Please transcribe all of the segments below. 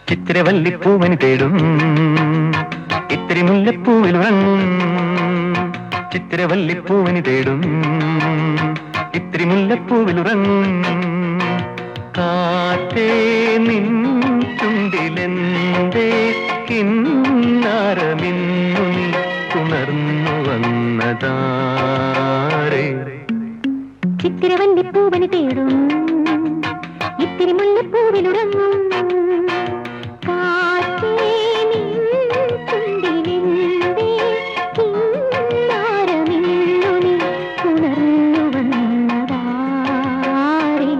ചിത്തിരവല്ലിപ്പൂവന് തേടും ഇത്തിരി മുല്ലപ്പൂവിൽ ഉറങ്ങും ചിത്തിരവല്ലിപ്പൂവന് തേടും ഇത്തിരി മുല്ലപ്പൂവിൽ ഉറങ്ങും കാറ്റേ നിൻ ചുണ്ടിലെന്തേ കിന്നാരമിന്നു നീ ഉണർന്നു വന്നതാരേ ചിത്തിരവല്ലിപ്പൂവന് തേടും ഇത്തിരി മുല്ലപ്പൂവിലുറങ്ങും കാറ്റേ നിൻ ചുണ്ടിലെന്തേ കിന്നാരമിന്നു നീ ഉണർന്നു വന്നതാരേ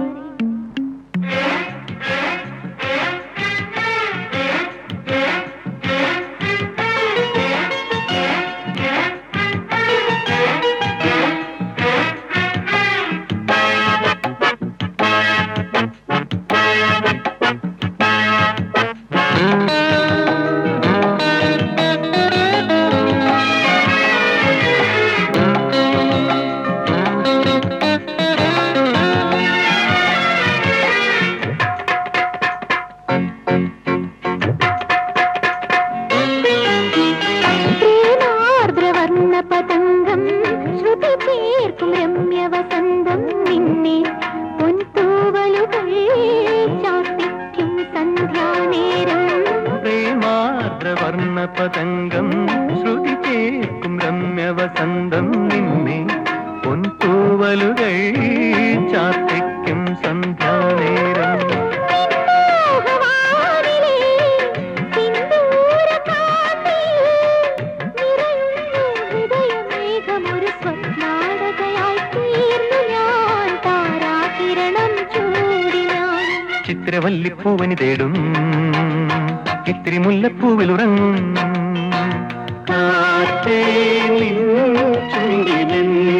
പ്രേമാർദ്രവർണ്ണ പതംഗം ശ്രുതി ചേർക്കും രമ്യവസന്തം നിന്നെ പൊൻതൂവലുകൾ ചാർത്തിക്കും സന്ധ്യാനേരം പ്രേമാർദ്രവർണ്ണ പതംഗം ശ്രുതി ചേർക്കും രമ്യവസന്തം നിന്നെ പൊൻതൂവലുകൾ ചാർത്തിക്കും സന്ധ്യാനേരം മോഹവാനിലേ സിന്ദൂരകാന്തിയിൽ നിറയുന്നു ഹൃദയമേഘമൊരു സ്വപ്നാടകയായി തീർന്നു ഞാൻ താരാകിരണം ചൂടി ഞാൻ ചിത്രവല്ലിപ്പൂവന് തേടും ഇത്തിരി മുല്ലപ്പൂവിൽ ഉറങ്ങും കാറ്റേ നിൻ ചുണ്ടിലെന്തേ